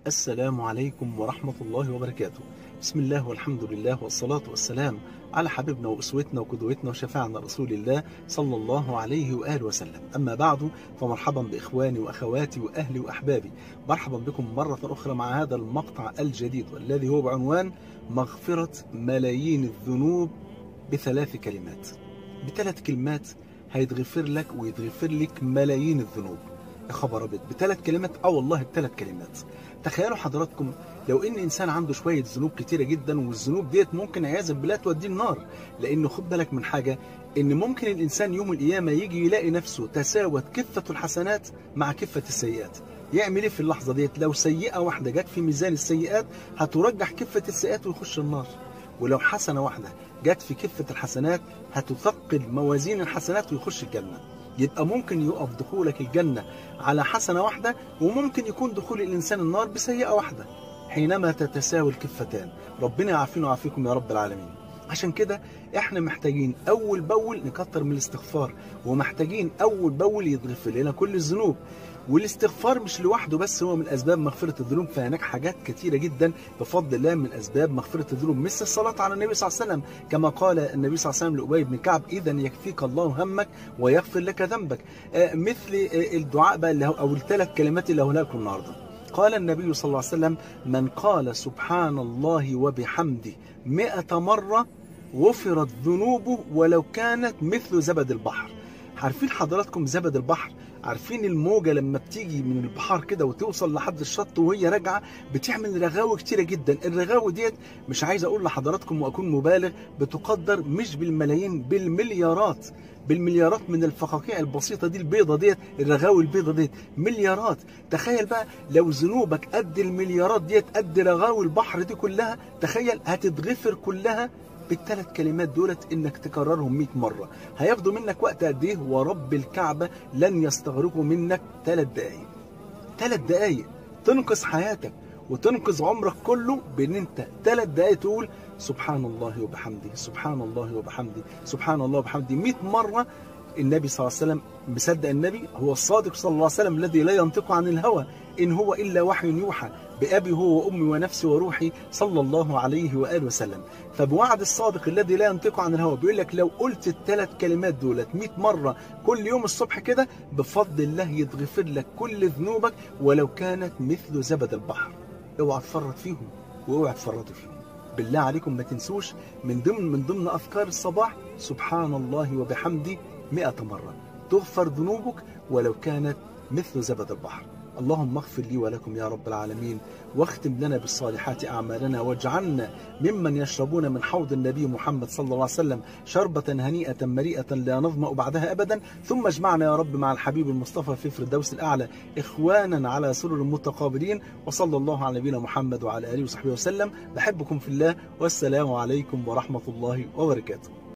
السلام عليكم ورحمة الله وبركاته بسم الله والحمد لله والصلاة والسلام على حبيبنا وأسوتنا وقدوتنا وشفاعنا رسول الله صلى الله عليه وآله وسلم أما بعد فمرحبا بإخواني وأخواتي وأهلي وأحبابي مرحبا بكم مرة أخرى مع هذا المقطع الجديد والذي هو بعنوان مغفرة ملايين الذنوب بثلاث كلمات بثلاث كلمات هيتغفر لك ويتغفر لك ملايين الذنوب يا خبر ابيض بثلاث كلمات اه والله بثلاث كلمات تخيلوا حضراتكم لو ان انسان عنده شويه ذنوب كتيره جدا والذنوب ديت ممكن عياذا بالله توديه النار لانه خد بالك من حاجه ان ممكن الانسان يوم القيامه يجي يلاقي نفسه تساوت كفه الحسنات مع كفه السيئات يعمل ايه في اللحظه ديت لو سيئه واحده جت في ميزان السيئات هترجح كفه السيئات ويخش النار ولو حسنه واحده جت في كفه الحسنات هتثقل موازين الحسنات ويخش الجنه يبقى ممكن يقف دخولك الجنة على حسنة واحدة وممكن يكون دخول الإنسان النار بسيئة واحدة حينما تتساوي الكفتان ربنا يعافينا ويعافيكم يا رب العالمين عشان كده احنا محتاجين اول باول نكتر من الاستغفار ومحتاجين اول باول يتغفر لنا كل الذنوب والاستغفار مش لوحده بس هو من اسباب مغفره الذنوب فهناك حاجات كتيره جدا بفضل الله من اسباب مغفره الذنوب مثل الصلاه على النبي صلى الله عليه وسلم كما قال النبي صلى الله عليه وسلم لابي بن كعب اذا يكفيك الله همك ويغفر لك ذنبك آه مثل آه الدعاء بقى اللي هو او الثلاث كلمات اللي هقولها لكم النهارده قال النبي صلى الله عليه وسلم من قال سبحان الله وبحمده مئة مرة غفرت ذنوبه ولو كانت مثل زبد البحر عارفين حضراتكم زبد البحر عارفين الموجة لما بتيجي من البحر كده وتوصل لحد الشط وهي راجعة بتعمل رغاوي كتيرة جدا الرغاوي ديت مش عايز اقول لحضراتكم واكون مبالغ بتقدر مش بالملايين بالمليارات بالمليارات من الفقاقيع البسيطة دي البيضة ديت الرغاوي البيضة ديت مليارات تخيل بقى لو ذنوبك قد المليارات ديت قد رغاوي البحر دي كلها تخيل هتتغفر كلها بالثلاث كلمات دولت انك تكررهم 100 مرة هياخدوا منك وقت قد ايه ورب الكعبة لن يستغرقوا منك ثلاث دقايق ثلاث دقايق تنقذ حياتك وتنقذ عمرك كله بان انت ثلاث دقايق تقول سبحان الله وبحمده سبحان الله وبحمده سبحان الله وبحمده 100 مرة النبي صلى الله عليه وسلم مصدق النبي هو الصادق صلى الله عليه وسلم الذي لا ينطق عن الهوى إن هو إلا وحي يوحى بأبي هو وأمي ونفسي وروحي صلى الله عليه وآله وسلم فبوعد الصادق الذي لا ينطق عن الهوى بيقول لك لو قلت الثلاث كلمات دولت 100 مرة كل يوم الصبح كده بفضل الله يتغفر لك كل ذنوبك ولو كانت مثل زبد البحر اوعى تفرط فيهم واوعى تفرطوا فيهم بالله عليكم ما تنسوش من ضمن من ضمن أذكار الصباح سبحان الله وبحمده مئة مرة تغفر ذنوبك ولو كانت مثل زبد البحر اللهم اغفر لي ولكم يا رب العالمين واختم لنا بالصالحات أعمالنا واجعلنا ممن يشربون من حوض النبي محمد صلى الله عليه وسلم شربة هنيئة مريئة لا نظمأ بعدها أبدا ثم اجمعنا يا رب مع الحبيب المصطفى في فردوس الأعلى إخوانا على سرر متقابلين وصلى الله على نبينا محمد وعلى آله وصحبه وسلم بحبكم في الله والسلام عليكم ورحمة الله وبركاته